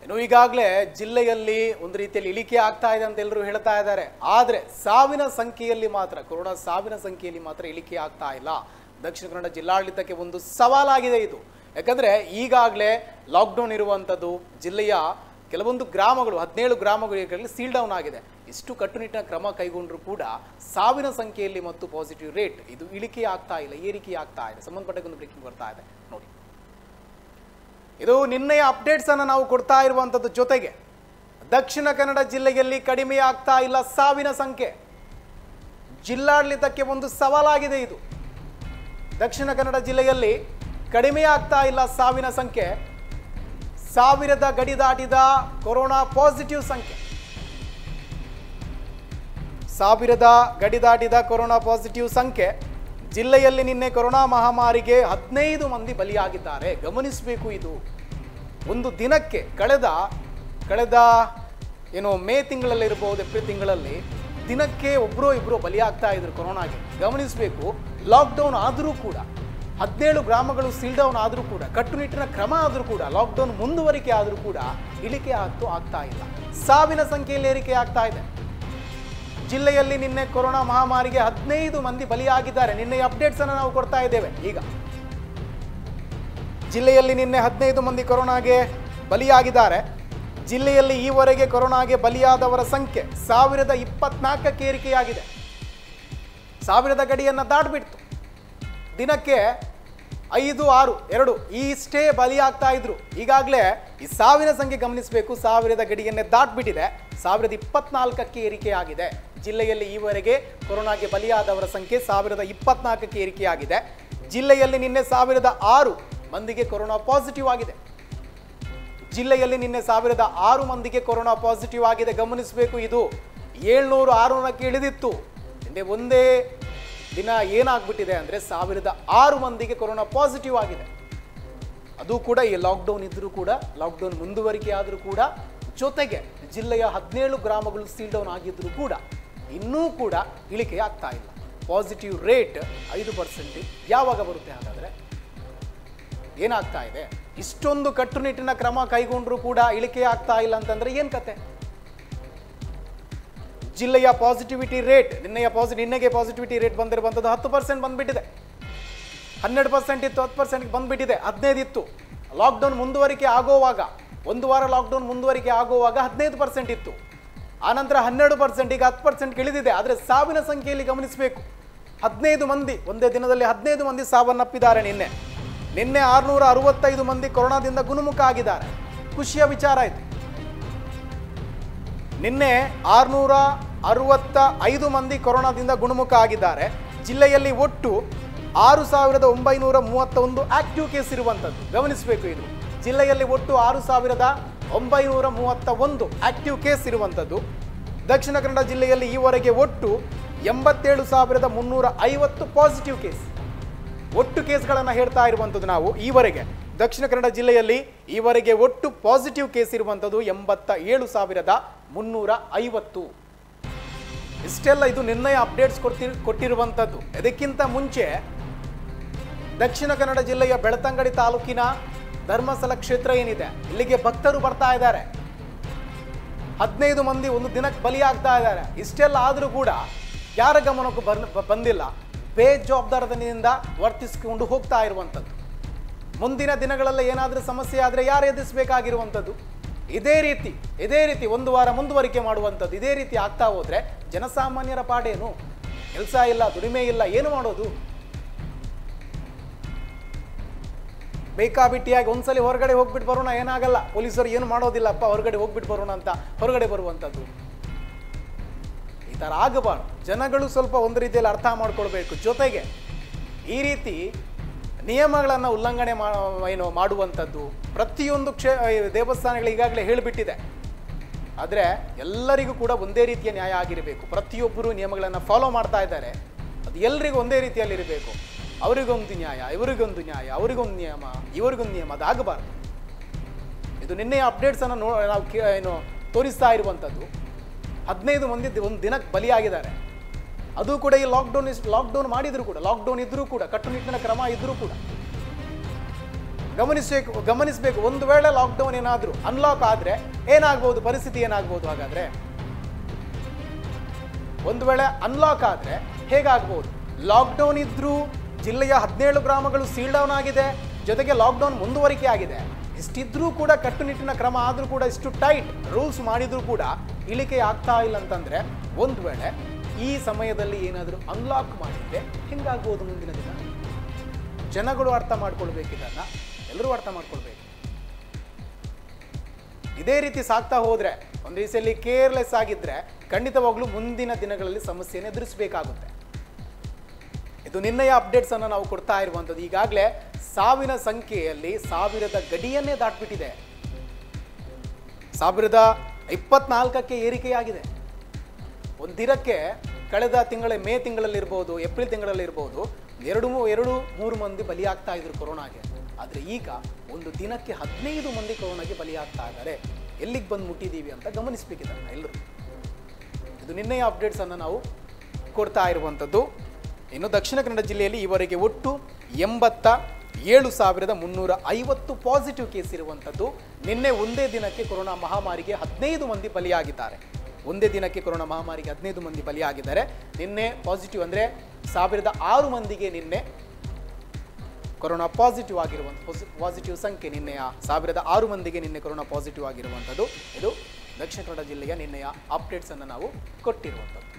ಇನ್ನು ಈಗಾಗಲೇ ಜಿಲ್ಲೆಯಲ್ಲಿ ಒಂದು ರೀತಿಯಲ್ಲಿ ಇಳಿಕೆ ಆಗ್ತಾ ಇದೆ ಅಂತ ಎಲ್ಲರೂ ಹೇಳ್ತಾ ಇದ್ದಾರೆ ಆದರೆ ಸಾವಿನ ಸಂಖ್ಯೆಯಲ್ಲಿ ಮಾತ್ರ ಕೊರೋನಾ ಸಾವಿನ ಸಂಖ್ಯೆಯಲ್ಲಿ ಮಾತ್ರ ಇಳಿಕೆ ಆಗ್ತಾ ಇಲ್ಲ ದಕ್ಷಿಣ ಕನ್ನಡ ಜಿಲ್ಲಾಡಳಿತಕ್ಕೆ ಒಂದು ಸವಾಲಾಗಿದೆ ಇದು ಯಾಕಂದ್ರೆ ಈಗಾಗಲೇ ಲಾಕ್ಡೌನ್ ಇರುವಂಥದ್ದು ಜಿಲ್ಲೆಯ ಕೆಲವೊಂದು ಗ್ರಾಮಗಳು ಹದಿನೇಳು ಗ್ರಾಮಗಳಿಗೆ ಸೀಲ್ ಡೌನ್ ಆಗಿದೆ ಇಷ್ಟು ಕಟ್ಟುನಿಟ್ಟಿನ ಕ್ರಮ ಕೈಗೊಂಡ್ರು ಕೂಡ ಸಾವಿನ ಸಂಖ್ಯೆಯಲ್ಲಿ ಮತ್ತು ಪಾಸಿಟಿವ್ ರೇಟ್ ಇದು ಇಳಿಕೆ ಆಗ್ತಾ ಇಲ್ಲ ಏರಿಕೆ ಆಗ್ತಾ ಇದೆ ಸಂಬಂಧಪಟ್ಟ ಒಂದು ಬ್ರೇಕಿಂಗ್ ಬರ್ತಾ ಇದೆ ನೋಡಿ ಇದು ನಿನ್ನೆಯ ಅಪ್ಡೇಟ್ಸ್ ಅನ್ನು ನಾವು ಕೊಡ್ತಾ ಇರುವಂಥದ್ದು ಜೊತೆಗೆ ದಕ್ಷಿಣ ಕನ್ನಡ ಜಿಲ್ಲೆಯಲ್ಲಿ ಕಡಿಮೆ ಆಗ್ತಾ ಇಲ್ಲ ಸಾವಿನ ಸಂಖ್ಯೆ ಜಿಲ್ಲಾಡಳಿತಕ್ಕೆ ಒಂದು ಸವಾಲಾಗಿದೆ ಇದು ದಕ್ಷಿಣ ಕನ್ನಡ ಜಿಲ್ಲೆಯಲ್ಲಿ ಕಡಿಮೆ ಆಗ್ತಾ ಇಲ್ಲ ಸಾವಿನ ಸಂಖ್ಯೆ ಸಾವಿರದ ಗಡಿ ದಾಟಿದ ಕೊರೋನಾ ಪಾಸಿಟಿವ್ ಸಂಖ್ಯೆ ಸಾವಿರದ ಗಡಿ ದಾಟಿದ ಕೊರೋನಾ ಪಾಸಿಟಿವ್ ಸಂಖ್ಯೆ ಜಿಲ್ಲೆಯಲ್ಲಿ ನಿನ್ನೆ ಕೊರೋನಾ ಮಹಾಮಾರಿಗೆ ಹದಿನೈದು ಮಂದಿ ಬಲಿಯಾಗಿದ್ದಾರೆ ಗಮನಿಸಬೇಕು ಇದು ಒಂದು ದಿನಕ್ಕೆ ಕಳೆದ ಕಳೆದ ಏನು ಮೇ ತಿಂಗಳಲ್ಲಿ ಇರಬಹುದು ಏಪ್ರಿಲ್ ತಿಂಗಳಲ್ಲಿ ದಿನಕ್ಕೆ ಒಬ್ಬರೋ ಇಬ್ಬರು ಬಲಿಯಾಗ್ತಾ ಇದ್ರು ಕೊರೋನಾಗೆ ಗಮನಿಸಬೇಕು ಲಾಕ್ಡೌನ್ ಆದರೂ ಕೂಡ ಹದಿನೇಳು ಗ್ರಾಮಗಳು ಸೀಲ್ ಡೌನ್ ಆದರೂ ಕೂಡ ಕಟ್ಟುನಿಟ್ಟಿನ ಕ್ರಮ ಆದರೂ ಕೂಡ ಲಾಕ್ಡೌನ್ ಮುಂದುವರಿಕೆ ಆದರೂ ಕೂಡ ಇಳಿಕೆ ಆಗ್ತೂ ಆಗ್ತಾ ಇಲ್ಲ ಸಾವಿನ ಸಂಖ್ಯೆಯಲ್ಲಿ ಏರಿಕೆ ಆಗ್ತಾ ಇದೆ ಜಿಲ್ಲೆಯಲ್ಲಿ ನಿನ್ನೆ ಕೊರೋನಾ ಮಹಾಮಾರಿಗೆ ಹದಿನೈದು ಮಂದಿ ಬಲಿಯಾಗಿದ್ದಾರೆ ನಿನ್ನೆ ಅಪ್ಡೇಟ್ಸ್ ಅನ್ನು ನಾವು ಕೊಡ್ತಾ ಇದ್ದೇವೆ ಈಗ ಜಿಲ್ಲೆಯಲ್ಲಿ ನಿನ್ನೆ ಹದಿನೈದು ಮಂದಿ ಕೊರೋನಾಗೆ ಬಲಿಯಾಗಿದ್ದಾರೆ ಜಿಲ್ಲೆಯಲ್ಲಿ ಈವರೆಗೆ ಕೊರೋನಾಗೆ ಬಲಿಯಾದವರ ಸಂಖ್ಯೆ ಸಾವಿರದ ಇಪ್ಪತ್ನಾಲ್ಕಕ್ಕೆ ಏರಿಕೆಯಾಗಿದೆ ಸಾವಿರದ ಗಡಿಯನ್ನು ದಾಟ್ಬಿಡ್ತು ದಿನಕ್ಕೆ ಐದು ಆರು ಎರಡು ಇಷ್ಟೇ ಬಲಿಯಾಗ್ತಾ ಇದ್ರು ಈಗಾಗಲೇ ಈ ಸಾವಿನ ಸಂಖ್ಯೆ ಗಮನಿಸಬೇಕು ಸಾವಿರದ ಗಡಿಯನ್ನೇ ದಾಟ್ಬಿಟ್ಟಿದೆ ಸಾವಿರದ ಇಪ್ಪತ್ನಾಲ್ಕಕ್ಕೆ ಏರಿಕೆಯಾಗಿದೆ ಜಿಲ್ಲೆಯಲ್ಲಿ ಈವರೆಗೆ ಕೊರೋನಾಗೆ ಬಲಿಯಾದವರ ಸಂಖ್ಯೆ ಸಾವಿರದ ಇಪ್ಪತ್ನಾಲ್ಕಕ್ಕೆ ಏರಿಕೆಯಾಗಿದೆ ಜಿಲ್ಲೆಯಲ್ಲಿ ನಿನ್ನೆ ಸಾವಿರದ ಆರು ಮಂದಿಗೆ ಕೊರೋನಾ ಪಾಸಿಟಿವ್ ಆಗಿದೆ ಜಿಲ್ಲೆಯಲ್ಲಿ ನಿನ್ನೆ ಸಾವಿರದ ಆರು ಮಂದಿಗೆ ಕೊರೋನಾ ಪಾಸಿಟಿವ್ ಆಗಿದೆ ಗಮನಿಸಬೇಕು ಇದು ಏಳ್ನೂರು ಆರುನೂರಕ್ಕೆ ಇಳಿದಿತ್ತು ಹಿಂದೆ ಒಂದೇ ದಿನ ಏನಾಗ್ಬಿಟ್ಟಿದೆ ಅಂದರೆ ಸಾವಿರದ ಆರು ಮಂದಿಗೆ ಕೊರೋನಾ ಪಾಸಿಟಿವ್ ಆಗಿದೆ ಅದು ಕೂಡ ಈ ಲಾಕ್ಡೌನ್ ಇದ್ದರೂ ಕೂಡ ಲಾಕ್ಡೌನ್ ಮುಂದುವರಿಕೆ ಆದರೂ ಕೂಡ ಜೊತೆಗೆ ಜಿಲ್ಲೆಯ ಹದಿನೇಳು ಗ್ರಾಮಗಳು ಸೀಲ್ ಡೌನ್ ಆಗಿದ್ದರೂ ಕೂಡ ಇನ್ನೂ ಕೂಡ ಇಳಿಕೆ ಆಗ್ತಾ ಇಲ್ಲ ಪಾಸಿಟಿವ್ ರೇಟ್ ಐದು ಪರ್ಸೆಂಟ್ ಯಾವಾಗ ಬರುತ್ತೆ ಹಾಗಾದರೆ ಏನಾಗ್ತಾ ಇದೆ ಇಷ್ಟೊಂದು ಕಟ್ಟುನಿಟ್ಟಿನ ಕ್ರಮ ಕೈಗೊಂಡ್ರೂ ಕೂಡ ಇಳಿಕೆ ಆಗ್ತಾ ಇಲ್ಲ ಅಂತಂದ್ರೆ ಏನ್ ಕತೆ ಜಿಲ್ಲೆಯ ಪಾಸಿಟಿವಿಟಿ ರೇಟ್ ನಿನ್ನೆಯ ಪಾಸಿ ನಿನ್ನೆಗೆ ಪಾಸಿಟಿವಿಟಿ ರೇಟ್ ಬಂದಿರುವಂಥದ್ದು ಹತ್ತು ಪರ್ಸೆಂಟ್ ಬಂದ್ಬಿಟ್ಟಿದೆ ಹನ್ನೆರಡು ಪರ್ಸೆಂಟ್ ಇತ್ತು ಹತ್ತು ಪರ್ಸೆಂಟ್ಗೆ ಬಂದ್ಬಿಟ್ಟಿದೆ ಹದಿನೈದು ಇತ್ತು ಲಾಕ್ಡೌನ್ ಮುಂದುವರಿಕೆ ಆಗೋವಾಗ ಒಂದು ವಾರ ಲಾಕ್ಡೌನ್ ಮುಂದುವರಿಕೆ ಆಗುವಾಗ ಹದಿನೈದು ಪರ್ಸೆಂಟ್ ಇತ್ತು ಆನಂತರ ಹನ್ನೆರಡು ಪರ್ಸೆಂಟ್ ಈಗ ಹತ್ತು ಪರ್ಸೆಂಟ್ ಇಳಿದಿದೆ ಆದರೆ ಸಾವಿನ ಸಂಖ್ಯೆಯಲ್ಲಿ ಗಮನಿಸಬೇಕು ಹದಿನೈದು ಮಂದಿ ಒಂದೇ ದಿನದಲ್ಲಿ ಹದಿನೈದು ಮಂದಿ ಸಾವನ್ನಪ್ಪಿದ್ದಾರೆ ನಿನ್ನೆ ನಿನ್ನೆ ಆರುನೂರ ಅರವತ್ತೈದು ಮಂದಿ ಕೊರೋನಾದಿಂದ ಗುಣಮುಖ ಆಗಿದ್ದಾರೆ ಖುಷಿಯ ವಿಚಾರ ಇದು ನಿನ್ನೆ ಆರುನೂರ ಅರವತ್ತ ಐದು ಮಂದಿ ಕೊರೋನಾದಿಂದ ಗುಣಮುಖ ಆಗಿದ್ದಾರೆ ಜಿಲ್ಲೆಯಲ್ಲಿ ಒಟ್ಟು ಆರು ಸಾವಿರದ ಒಂಬೈನೂರ ಮೂವತ್ತೊಂದು ಆಕ್ಟಿವ್ ಕೇಸ್ ಇರುವಂಥದ್ದು ಗಮನಿಸಬೇಕು ಇದು ಜಿಲ್ಲೆಯಲ್ಲಿ ಒಟ್ಟು ಆರು ಸಾವಿರದ ಒಂಬೈನೂರ ಮೂವತ್ತ ಒಂದು ಆಕ್ಟಿವ್ ಕೇಸ್ ಇರುವಂಥದ್ದು ದಕ್ಷಿಣ ಕನ್ನಡ ಜಿಲ್ಲೆಯಲ್ಲಿ ಈವರೆಗೆ ಒಟ್ಟು ಎಂಬತ್ತೇಳು ಸಾವಿರದ ಮುನ್ನೂರ ಐವತ್ತು ಪಾಸಿಟಿವ್ ಕೇಸ್ ಒಟ್ಟು ಕೇಸ್ಗಳನ್ನು ಹೇಳ್ತಾ ಇರುವಂಥದ್ದು ನಾವು ಈವರೆಗೆ ದಕ್ಷಿಣ ಕನ್ನಡ ಜಿಲ್ಲೆಯಲ್ಲಿ ಈವರೆಗೆ ಒಟ್ಟು ಪಾಸಿಟಿವ್ ಕೇಸ್ ಇರುವಂಥದ್ದು ಎಂಬತ್ತ ಏಳು ಸಾವಿರದ ಮುನ್ನೂರ ಐವತ್ತು ಇಷ್ಟೆಲ್ಲ ಇದು ನಿರ್ಣಯ ಅಪ್ಡೇಟ್ಸ್ ಕೊಡ್ತಿ ಕೊಟ್ಟಿರುವಂಥದ್ದು ಇದಕ್ಕಿಂತ ಮುಂಚೆ ದಕ್ಷಿಣ ಕನ್ನಡ ಜಿಲ್ಲೆಯ ಬೆಳತಂಗಡಿ ತಾಲೂಕಿನ ಧರ್ಮಸ್ಥಳ ಕ್ಷೇತ್ರ ಏನಿದೆ ಇಲ್ಲಿಗೆ ಭಕ್ತರು ಬರ್ತಾ ಇದ್ದಾರೆ ಹದಿನೈದು ಮಂದಿ ಒಂದು ದಿನಕ್ಕೆ ಬಲಿಯಾಗ್ತಾ ಇದ್ದಾರೆ ಇಷ್ಟೆಲ್ಲ ಆದರೂ ಕೂಡ ಯಾರ ಗಮನಕ್ಕೂ ಬರ್ ಬಂದಿಲ್ಲ ಬೇಜವಾಬ್ದಾರದಿಂದ ವರ್ತಿಸಿಕೊಂಡು ಹೋಗ್ತಾ ಇರುವಂಥದ್ದು ಮುಂದಿನ ದಿನಗಳಲ್ಲಿ ಏನಾದರೂ ಸಮಸ್ಯೆ ಆದರೆ ಯಾರು ಎದುರಿಸಬೇಕಾಗಿರುವಂಥದ್ದು ಇದೇ ರೀತಿ ಇದೇ ರೀತಿ ಒಂದು ವಾರ ಮುಂದುವರಿಕೆ ಮಾಡುವಂಥದ್ದು ಇದೇ ರೀತಿ ಆಗ್ತಾ ಹೋದ್ರೆ ಜನಸಾಮಾನ್ಯರ ಪಾಡೇನು ಕೆಲಸ ಇಲ್ಲ ದುಡಿಮೆ ಇಲ್ಲ ಏನು ಮಾಡೋದು ಬೇಕಾಬಿಟ್ಟಿಯಾಗಿ ಒಂದ್ಸಲಿ ಹೊರಗಡೆ ಹೋಗ್ಬಿಟ್ಟು ಬರೋಣ ಏನಾಗಲ್ಲ ಪೊಲೀಸರು ಏನು ಮಾಡೋದಿಲ್ಲಪ್ಪ ಹೊರಗಡೆ ಹೋಗ್ಬಿಟ್ಟು ಬರೋಣ ಅಂತ ಹೊರಗಡೆ ಬರುವಂಥದ್ದು ಈ ಥರ ಆಗಬಾರ್ದು ಜನಗಳು ಸ್ವಲ್ಪ ಒಂದು ರೀತಿಯಲ್ಲಿ ಅರ್ಥ ಮಾಡ್ಕೊಳ್ಬೇಕು ಜೊತೆಗೆ ಈ ರೀತಿ ನಿಯಮಗಳನ್ನು ಉಲ್ಲಂಘನೆ ಮಾ ಏನು ಮಾಡುವಂಥದ್ದು ಪ್ರತಿಯೊಂದು ಕ್ಷೇ ಈ ದೇವಸ್ಥಾನಗಳು ಈಗಾಗಲೇ ಹೇಳಿಬಿಟ್ಟಿದೆ ಆದರೆ ಎಲ್ಲರಿಗೂ ಕೂಡ ಒಂದೇ ರೀತಿಯ ನ್ಯಾಯ ಆಗಿರಬೇಕು ಪ್ರತಿಯೊಬ್ಬರು ನಿಯಮಗಳನ್ನು ಫಾಲೋ ಮಾಡ್ತಾ ಇದ್ದಾರೆ ಅದು ಎಲ್ರಿಗೂ ಒಂದೇ ರೀತಿಯಲ್ಲಿರಬೇಕು ಅವರಿಗೊಂದು ನ್ಯಾಯ ಇವರಿಗೊಂದು ನ್ಯಾಯ ಅವರಿಗೊಂದು ನಿಯಮ ಇವರಿಗೊಂದು ನಿಯಮ ಅದಾಗಬಾರ್ದು ಇದು ನಿನ್ನೆಯ ಅಪ್ಡೇಟ್ಸನ್ನು ನೋ ನಾವು ಕೇ ಏನು ತೋರಿಸ್ತಾ ಇರುವಂಥದ್ದು ಹದಿನೈದು ಮಂದಿ ದಿ- ಒಂದು ದಿನಕ್ಕೆ ಬಲಿಯಾಗಿದ್ದಾರೆ ಅದು ಕೂಡ ಈ ಲಾಕ್ಡೌನ್ ಇಸ್ ಲಾಕ್ಡೌನ್ ಮಾಡಿದ್ರು ಕೂಡ ಲಾಕ್ಡೌನ್ ಇದ್ರೂ ಕೂಡ ಕಟ್ಟುನಿಟ್ಟಿನ ಕ್ರಮ ಇದ್ರೂ ಕೂಡ ಗಮನಿಸಬೇಕು ಗಮನಿಸಬೇಕು ಒಂದು ವೇಳೆ ಲಾಕ್ಡೌನ್ ಏನಾದರೂ ಅನ್ಲಾಕ್ ಆದರೆ ಏನಾಗ್ಬೋದು ಪರಿಸ್ಥಿತಿ ಏನಾಗ್ಬೋದು ಹಾಗಾದ್ರೆ ಒಂದು ವೇಳೆ ಅನ್ಲಾಕ್ ಆದರೆ ಹೇಗಾಗ್ಬೋದು ಲಾಕ್ಡೌನ್ ಇದ್ರೂ ಜಿಲ್ಲೆಯ ಹದಿನೇಳು ಗ್ರಾಮಗಳು ಸೀಲ್ ಡೌನ್ ಆಗಿದೆ ಜೊತೆಗೆ ಲಾಕ್ಡೌನ್ ಮುಂದುವರಿಕೆ ಆಗಿದೆ ಇಷ್ಟಿದ್ರೂ ಕೂಡ ಕಟ್ಟುನಿಟ್ಟಿನ ಕ್ರಮ ಆದರೂ ಕೂಡ ಇಷ್ಟು ಟೈಟ್ ರೂಲ್ಸ್ ಮಾಡಿದ್ರೂ ಕೂಡ ಇಳಿಕೆ ಆಗ್ತಾ ಇಲ್ಲ ಅಂತಂದ್ರೆ ಒಂದು ವೇಳೆ ಈ ಸಮಯದಲ್ಲಿ ಏನಾದರೂ ಅನ್ಲಾಕ್ ಮಾಡಿದ್ರೆ ಹೆಂಗಾಗ್ಬೋದು ಮುಂದಿನ ದಿನ ಜನಗಳು ಅರ್ಥ ಮಾಡ್ಕೊಳ್ಬೇಕು ಇದನ್ನ ಎಲ್ಲರೂ ಅರ್ಥ ಮಾಡ್ಕೊಳ್ಬೇಕು ಇದೇ ರೀತಿ ಸಾಕ್ತಾ ಹೋದ್ರೆ ಒಂದು ರೀತಿಯಲ್ಲಿ ಕೇರ್ಲೆಸ್ ಆಗಿದ್ರೆ ಖಂಡಿತವಾಗ್ಲೂ ಮುಂದಿನ ದಿನಗಳಲ್ಲಿ ಸಮಸ್ಯೆಯನ್ನು ಎದುರಿಸಬೇಕಾಗುತ್ತೆ ಇದು ನಿನ್ನೆಯ ಅಪ್ಡೇಟ್ಸ್ ಅನ್ನು ನಾವು ಕೊಡ್ತಾ ಇರುವಂಥದ್ದು ಈಗಾಗಲೇ ಸಾವಿನ ಸಂಖ್ಯೆಯಲ್ಲಿ ಸಾವಿರದ ಗಡಿಯನ್ನೇ ದಾಟ್ಬಿಟ್ಟಿದೆ ಸಾವಿರದ ಇಪ್ಪತ್ನಾಲ್ಕಕ್ಕೆ ಏರಿಕೆಯಾಗಿದೆ ಒಂದು ದಿನಕ್ಕೆ ಕಳೆದ ತಿಂಗಳ ಮೇ ತಿಂಗಳಲ್ಲಿರ್ಬೋದು ಏಪ್ರಿಲ್ ತಿಂಗಳಲ್ಲಿರ್ಬೋದು ಎರಡು ಮೂ- ಎರಡು ಮೂರು ಮಂದಿ ಬಲಿಯಾಗ್ತಾ ಇದ್ರು ಕೊರೋನಾಗೆ ಆದರೆ ಈಗ ಒಂದು ದಿನಕ್ಕೆ ಹದಿನೈದು ಮಂದಿ ಕೊರೋನಾಗೆ ಬಲಿಯಾಗ್ತಾ ಇದ್ದಾರೆ ಎಲ್ಲಿಗೆ ಬಂದು ಮುಟ್ಟಿದ್ದೀವಿ ಅಂತ ಗಮನಿಸಬೇಕಿದ್ದಾರೆ ಎಲ್ಲರೂ ಇದು ನಿನ್ನೆಯ ಅಪ್ಡೇಟ್ಸ್ ಅನ್ನು ನಾವು ಕೊಡ್ತಾ ಇರುವಂಥದ್ದು ಇನ್ನು ದಕ್ಷಿಣ ಕನ್ನಡ ಜಿಲ್ಲೆಯಲ್ಲಿ ಈವರೆಗೆ ಒಟ್ಟು ಎಂಬತ್ತ ಏಳು ಸಾವಿರದ ಮುನ್ನೂರ ಐವತ್ತು ಪಾಸಿಟಿವ್ ಕೇಸ್ ಇರುವಂಥದ್ದು ನಿನ್ನೆ ಒಂದೇ ದಿನಕ್ಕೆ ಕೊರೋನಾ ಮಹಾಮಾರಿಗೆ ಹದಿನೈದು ಮಂದಿ ಬಲಿಯಾಗಿದ್ದಾರೆ ಒಂದೇ ದಿನಕ್ಕೆ ಕೊರೋನಾ ಮಹಾಮಾರಿಗೆ ಹದಿನೈದು ಮಂದಿ ಬಲಿಯಾಗಿದ್ದಾರೆ ನಿನ್ನೆ ಪಾಸಿಟಿವ್ ಅಂದರೆ ಸಾವಿರದ ಆರು ಮಂದಿಗೆ ನಿನ್ನೆ ಕೊರೋನಾ ಪಾಸಿಟಿವ್ ಆಗಿರುವಂಥ ಪಾಸಿಟಿವ್ ಸಂಖ್ಯೆ ನಿನ್ನೆಯ ಸಾವಿರದ ಆರು ಮಂದಿಗೆ ನಿನ್ನೆ ಕೊರೋನಾ ಪಾಸಿಟಿವ್ ಆಗಿರುವಂಥದ್ದು ಇದು ದಕ್ಷಿಣ ಕನ್ನಡ ಜಿಲ್ಲೆಯ ನಿನ್ನೆಯ ಅಪ್ಡೇಟ್ಸ್ ಅನ್ನು ನಾವು ಕೊಟ್ಟಿರುವಂಥದ್ದು